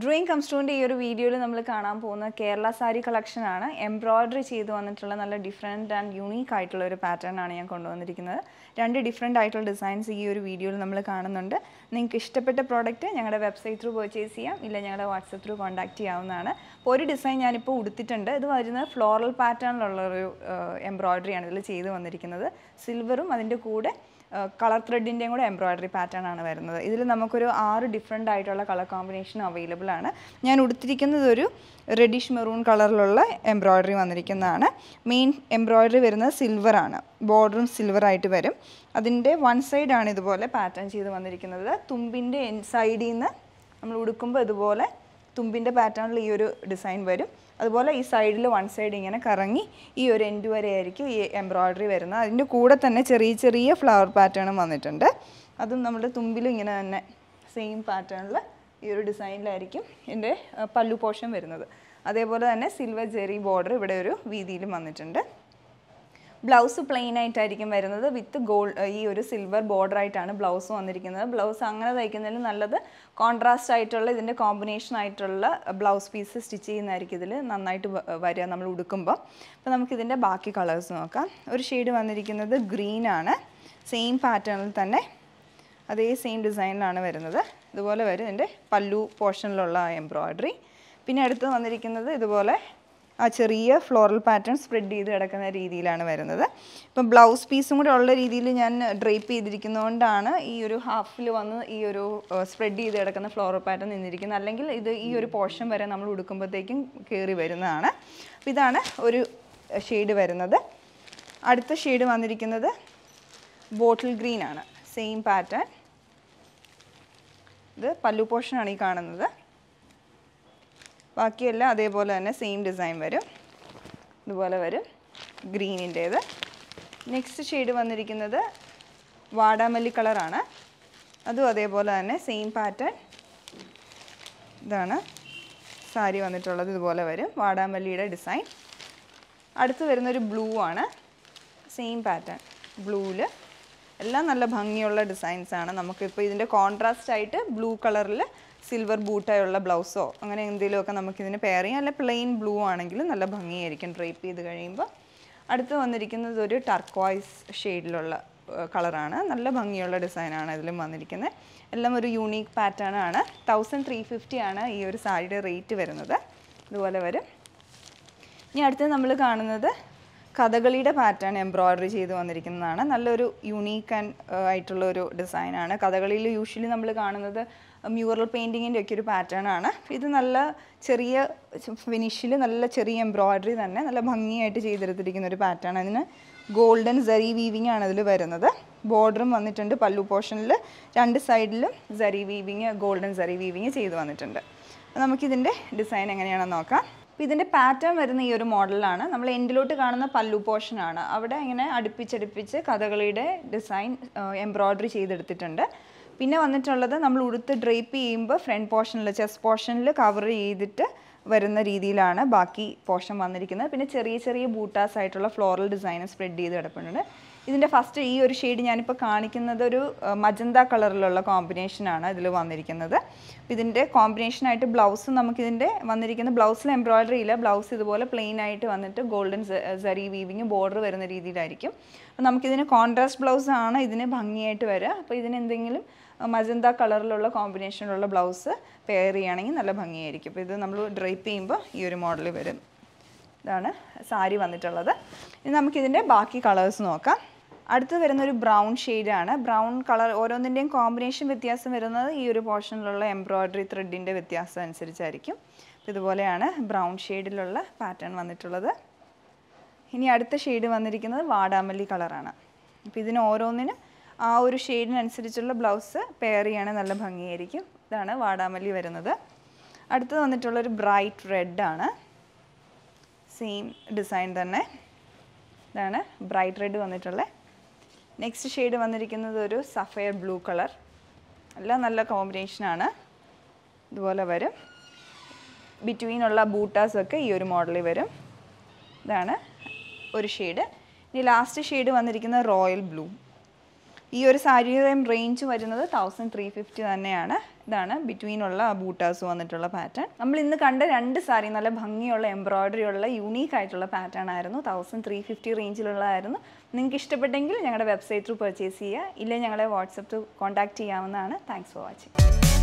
drawing കംസ്റ്റൂണിൻ്റെ ഈ ഒരു വീഡിയോയിൽ നമ്മൾ കാണാൻ പോകുന്ന കേരള സാരി കളക്ഷൻ ആണ് എംബ്രോയ്ഡറി ചെയ്ത് വന്നിട്ടുള്ള നല്ല ഡിഫറെൻറ്റ് ആൻഡ് യൂണീക്ക് ആയിട്ടുള്ള ഒരു പാറ്റേൺ ആണ് ഞാൻ കൊണ്ടുവന്നിരിക്കുന്നത് രണ്ട് ഡിഫറെൻ്റ് ആയിട്ടുള്ള ഡിസൈൻസ് ഈ ഒരു വീഡിയോയിൽ നമ്മൾ കാണുന്നുണ്ട് നിങ്ങൾക്ക് ഇഷ്ടപ്പെട്ട പ്രോഡക്റ്റ് ഞങ്ങളുടെ വെബ്സൈറ്റ് ത്രൂ പർച്ചേസ് ചെയ്യാം ഇല്ല ഞങ്ങളുടെ വാട്സപ്പ് ത്രൂ കോൺടാക്ട് ചെയ്യാവുന്നതാണ് അപ്പോൾ ഒരു ഡിസൈൻ ഞാനിപ്പോൾ ഉടുത്തിട്ടുണ്ട് ഇത് വരുന്നത് ഫ്ലോറൽ പാറ്റേണിലുള്ള ഒരു എംബ്രോയ്ഡറി ആണ് ഇതിൽ ചെയ്ത് വന്നിരിക്കുന്നത് സിൽവറും അതിൻ്റെ കൂടെ കളർ ത്രെഡിൻ്റെയും കൂടെ എംബ്രോയ്ഡറി പാറ്റേൺ ആണ് വരുന്നത് ഇതിൽ നമുക്കൊരു ആറ് ഡിഫറെൻ്റ് ആയിട്ടുള്ള കളർ കോമ്പിനേഷൻ അവൈലബിൾ ആണ് ഞാൻ ഉടുത്തിരിക്കുന്നത് ഒരു റെഡിഷ് മെറൂൺ കളറിലുള്ള എംബ്രോയ്ഡറി വന്നിരിക്കുന്നതാണ് മെയിൻ എംബ്രോയ്ഡറി വരുന്നത് സിൽവർ ആണ് ബോർഡറും സിൽവർ ആയിട്ട് വരും അതിൻ്റെ വൺ സൈഡാണ് ഇതുപോലെ പാറ്റേൺ ചെയ്ത് വന്നിരിക്കുന്നത് തുമ്പിൻ്റെ സൈഡിൽ നിന്ന് നമ്മൾ ഉടുക്കുമ്പോൾ ഇതുപോലെ തുമ്പിൻ്റെ പാറ്റേണിൽ ഈ ഒരു ഡിസൈൻ വരും അതുപോലെ ഈ സൈഡിൽ വൺ സൈഡ് ഇങ്ങനെ കറങ്ങി ഈ ഒരു എൻഡ് വരെ ആയിരിക്കും ഈ എംബ്രോയ്ഡറി വരുന്നത് അതിൻ്റെ കൂടെ തന്നെ ചെറിയ ചെറിയ ഫ്ലവർ പാറ്റേണും വന്നിട്ടുണ്ട് അതും നമ്മുടെ തുമ്പിലും ഇങ്ങനെ തന്നെ സെയിം പാറ്റേണിൽ ഈ ഒരു ഡിസൈനിലായിരിക്കും എൻ്റെ പല്ലു പോഷൻ വരുന്നത് അതേപോലെ തന്നെ സിൽവർ ജെറി ബോർഡർ ഇവിടെ ഒരു വീതിയിലും വന്നിട്ടുണ്ട് ബ്ലൗസ് പ്ലെയിൻ ആയിട്ടായിരിക്കും വരുന്നത് വിത്ത് ഗോൾഡ് ഈ ഒരു സിൽവർ ബോർഡർ ആയിട്ടാണ് ബ്ലൗസ് വന്നിരിക്കുന്നത് ബ്ലൗസ് അങ്ങനെ തയ്ക്കുന്നതിൽ നല്ലത് കോൺട്രാസ്റ്റ് ആയിട്ടുള്ള ഇതിൻ്റെ കോമ്പിനേഷൻ ആയിട്ടുള്ള ബ്ലൗസ് പീസ് സ്റ്റിച്ച് ചെയ്യുന്നതായിരിക്കും ഇതിൽ നന്നായിട്ട് വ- വരിക നമ്മൾ ഉടുക്കുമ്പോൾ അപ്പോൾ നമുക്കിതിൻ്റെ ബാക്കി കളേഴ്സ് നോക്കാം ഒരു ഷെയ്ഡ് വന്നിരിക്കുന്നത് ഗ്രീൻ ആണ് സെയിം പാറ്റേണിൽ തന്നെ അതേ സെയിം ഡിസൈനിലാണ് വരുന്നത് ഇതുപോലെ വരും ഇതിൻ്റെ പല്ലു പോർഷനിലുള്ള എംബ്രോയ്ഡറി പിന്നെ അടുത്ത് വന്നിരിക്കുന്നത് ഇതുപോലെ ആ ചെറിയ ഫ്ലോറൽ പാറ്റേൺ സ്പ്രെഡ് ചെയ്ത് കിടക്കുന്ന രീതിയിലാണ് വരുന്നത് ഇപ്പം ബ്ലൗസ് പീസും കൂടെ ഉള്ള രീതിയിൽ ഞാൻ ഡ്രേപ്പ് ചെയ്തിരിക്കുന്നതുകൊണ്ടാണ് ഈ ഒരു ഹാഫിൽ വന്ന് ഈ ഒരു സ്പ്രെഡ് ചെയ്ത് കിടക്കുന്ന ഫ്ലോറൽ പാറ്റേൺ നിന്നിരിക്കുന്നത് അല്ലെങ്കിൽ ഇത് ഈ ഒരു പോർഷൻ വരെ നമ്മൾ ഉടുക്കുമ്പോഴത്തേക്കും കയറി വരുന്നതാണ് അപ്പോൾ ഇതാണ് ഒരു ഷെയ്ഡ് വരുന്നത് അടുത്ത ഷെയ്ഡ് വന്നിരിക്കുന്നത് ബോട്ടിൽ ഗ്രീൻ ആണ് സെയിം പാറ്റേൺ ഇത് പല്ലു പോർഷനാണ് ഈ കാണുന്നത് ബാക്കിയെല്ലാം അതേപോലെ തന്നെ സെയിം ഡിസൈൻ വരും ഇതുപോലെ വരും ഗ്രീനിൻ്റേത് നെക്സ്റ്റ് ഷെയ്ഡ് വന്നിരിക്കുന്നത് വാടാമല്ലി കളറാണ് അതും അതേപോലെ തന്നെ സെയിം പാറ്റേൺ ഇതാണ് സാരി വന്നിട്ടുള്ളത് ഇതുപോലെ വരും വാടാമല്ലിയുടെ ഡിസൈൻ അടുത്ത് വരുന്നൊരു ബ്ലൂ ആണ് സെയിം പാറ്റേൺ ബ്ലൂവിൽ എല്ലാം നല്ല ഭംഗിയുള്ള ഡിസൈൻസ് ആണ് നമുക്കിപ്പോൾ ഇതിൻ്റെ കോൺട്രാസ്റ്റ് ആയിട്ട് ബ്ലൂ കളറിൽ സിൽവർ ബൂട്ടായുള്ള ബ്ലൗസോ അങ്ങനെ എന്തെങ്കിലുമൊക്കെ നമുക്കിതിന് പെയർ ചെയ്യാം അല്ല പ്ലെയിൻ ബ്ലൂ ആണെങ്കിൽ നല്ല ഭംഗിയായിരിക്കും ഡ്രേപ്പ് ചെയ്ത് കഴിയുമ്പോൾ അടുത്ത് വന്നിരിക്കുന്നത് ഒരു ടർക്വായ്സ് ഷെയ്ഡിലുള്ള കളറാണ് നല്ല ഭംഗിയുള്ള ഡിസൈനാണ് ഇതിലും വന്നിരിക്കുന്നത് എല്ലാം ഒരു യൂണീക്ക് പാറ്റേൺ ആണ് തൗസൻഡ് ത്രീ ഫിഫ്റ്റി ആണ് ഈ ഒരു സാരിയുടെ റേറ്റ് വരുന്നത് ഇതുപോലെ വരും ഇനി അടുത്ത് നമ്മൾ കാണുന്നത് കഥകളിയുടെ പാറ്റേൺ എംബ്രോയ്ഡറി ചെയ്ത് വന്നിരിക്കുന്നതാണ് നല്ലൊരു യൂണീക്ക് ആൻഡ് ആയിട്ടുള്ള ഒരു ഡിസൈനാണ് കഥകളിയിൽ യൂഷ്വലി നമ്മൾ കാണുന്നത് മ്യൂറൽ പെയിൻറ്റിങ്ങിൻ്റെ ഒക്കെ ഒരു പാറ്റേൺ ആണ് ഇത് നല്ല ചെറിയ ഫിനിഷിൽ നല്ല ചെറിയ എംബ്രോയ്ഡറി തന്നെ നല്ല ഭംഗിയായിട്ട് ചെയ്തെടുത്തിരിക്കുന്ന ഒരു പാറ്റേൺ അതിന് ഗോൾഡൻ സരി വീവിങ് ആണ് ഇതിൽ വരുന്നത് ബോർഡറും വന്നിട്ടുണ്ട് പല്ലു പോർഷനിൽ രണ്ട് സൈഡിലും സരി വീവിങ് ഗോൾഡൻ സരി വീവിങ് ചെയ്ത് വന്നിട്ടുണ്ട് അപ്പോൾ നമുക്കിതിൻ്റെ ഡിസൈൻ എങ്ങനെയാണെന്ന് നോക്കാം അപ്പോൾ ഇതിൻ്റെ പാറ്റേൺ വരുന്ന ഈ ഒരു മോഡലാണ് നമ്മൾ എൻഡിലോട്ട് കാണുന്ന പല്ലു പോർഷനാണ് അവിടെ ഇങ്ങനെ അടുപ്പിച്ചടുപ്പിച്ച് കഥകളിയുടെ ഡിസൈൻ എംബ്രോയ്ഡറി ചെയ്തെടുത്തിട്ടുണ്ട് പിന്നെ വന്നിട്ടുള്ളത് നമ്മൾ ഉടുത്ത് ഡ്രേപ്പ് ചെയ്യുമ്പോൾ ഫ്രണ്ട് പോർഷനിൽ ചെസ്റ്റ് പോർഷനിൽ കവർ ചെയ്തിട്ട് വരുന്ന രീതിയിലാണ് ബാക്കി പോർഷൻ വന്നിരിക്കുന്നത് പിന്നെ ചെറിയ ചെറിയ ബൂട്ടാസ് ആയിട്ടുള്ള ഫ്ലോറൽ ഡിസൈൻ സ്പ്രെഡ് ചെയ്ത് കിടപ്പുണ്ട് ഇതിൻ്റെ ഫസ്റ്റ് ഈ ഒരു ഷെയ്ഡ് ഞാനിപ്പോൾ കാണിക്കുന്നത് ഒരു മജന്ത കളറിലുള്ള കോമ്പിനേഷനാണ് ഇതിൽ വന്നിരിക്കുന്നത് അപ്പോൾ ഇതിൻ്റെ കോമ്പിനേഷനായിട്ട് ബ്ലൗസ് നമുക്കിതിൻ്റെ വന്നിരിക്കുന്ന ബ്ലൗസിൽ എംബ്രോയ്ഡറി ഇല്ല ബ്ലൗസ് ഇതുപോലെ പ്ലെയിൻ ആയിട്ട് വന്നിട്ട് ഗോൾഡൻ സരി വീവിങ് ബോർഡർ വരുന്ന രീതിയിലായിരിക്കും അപ്പോൾ നമുക്കിതിന് കോൺട്രാസ്റ്റ് ബ്ലൗസ് ആണ് ഇതിന് ഭംഗിയായിട്ട് വരിക അപ്പോൾ ഇതിന് എന്തെങ്കിലും മജന്ത കളറിലുള്ള കോമ്പിനേഷനിലുള്ള ബ്ലൗസ് പെയർ ചെയ്യുകയാണെങ്കിൽ നല്ല ഭംഗിയായിരിക്കും അപ്പോൾ ഇത് നമ്മൾ ഡ്രൈപ്പ് ചെയ്യുമ്പോൾ ഈ ഒരു മോഡൽ വരും ഇതാണ് സാരി വന്നിട്ടുള്ളത് ഇനി നമുക്കിതിൻ്റെ ബാക്കി കളേഴ്സ് നോക്കാം അടുത്ത് വരുന്ന ഒരു ബ്രൗൺ ഷെയ്ഡാണ് ബ്രൗൺ കളർ ഓരോന്നിൻ്റെയും കോമ്പിനേഷൻ വ്യത്യാസം വരുന്നത് ഈ ഒരു പോർഷനിലുള്ള എംബ്രോയ്ഡറി ത്രെഡിൻ്റെ വ്യത്യാസം അനുസരിച്ചായിരിക്കും അപ്പോൾ ഇതുപോലെയാണ് ബ്രൗൺ ഷെയ്ഡിലുള്ള പാറ്റേൺ വന്നിട്ടുള്ളത് ഇനി അടുത്ത ഷെയ്ഡ് വന്നിരിക്കുന്നത് വാടാമല്ലി കളറാണ് അപ്പോൾ ഇതിന് ഓരോന്നിനും ആ ഒരു ഷെയ്ഡിനനുസരിച്ചുള്ള ബ്ലൗസ് പെയർ ചെയ്യണേ നല്ല ഭംഗിയായിരിക്കും ഇതാണ് വാടാമല്ലി വരുന്നത് അടുത്തത് വന്നിട്ടുള്ളൊരു ബ്രൈറ്റ് റെഡ് ആണ് സെയിം ഡിസൈൻ തന്നെ ഇതാണ് ബ്രൈറ്റ് റെഡ് വന്നിട്ടുള്ളത് നെക്സ്റ്റ് ഷെയ്ഡ് വന്നിരിക്കുന്നത് ഒരു സഫയർ ബ്ലൂ കളർ എല്ലാം നല്ല കോമ്പിനേഷനാണ് ഇതുപോലെ വരും ബിറ്റ്വീൻ ഉള്ള ബൂട്ടാസ് ഒക്കെ ഈ ഒരു മോഡലിൽ വരും ഇതാണ് ഒരു ഷെയ്ഡ് ഇനി ലാസ്റ്റ് ഷെയ്ഡ് വന്നിരിക്കുന്നത് റോയൽ ബ്ലൂ ഈ ഒരു സാരിയുടെയും റേഞ്ച് വരുന്നത് തൗസൻഡ് ത്രീ ഫിഫ്റ്റി തന്നെയാണ് ഇതാണ് ബിറ്റ്വീനുള്ള ബൂട്ടാസ് വന്നിട്ടുള്ള പാറ്റേൺ നമ്മൾ ഇന്ന് കണ്ട രണ്ട് സാരി നല്ല ഭംഗിയുള്ള എംബ്രോയ്ഡറി ഉള്ള യൂണീക്ക് ആയിട്ടുള്ള പാറ്റേൺ ആയിരുന്നു തൗസൻഡ് ത്രീ ഫിഫ്റ്റി റേഞ്ചിലുള്ളതായിരുന്നു നിങ്ങൾക്ക് ഇഷ്ടപ്പെട്ടെങ്കിൽ ഞങ്ങളുടെ വെബ്സൈറ്റ് ത്രൂ പർച്ചേസ് ചെയ്യുക ഇല്ലെങ്കിൽ ഞങ്ങളെ വാട്സപ്പ് ത്രൂ കോൺടാക്ട് ചെയ്യാവുന്നതാണ് താങ്ക്സ് ഫോർ വാച്ചിങ്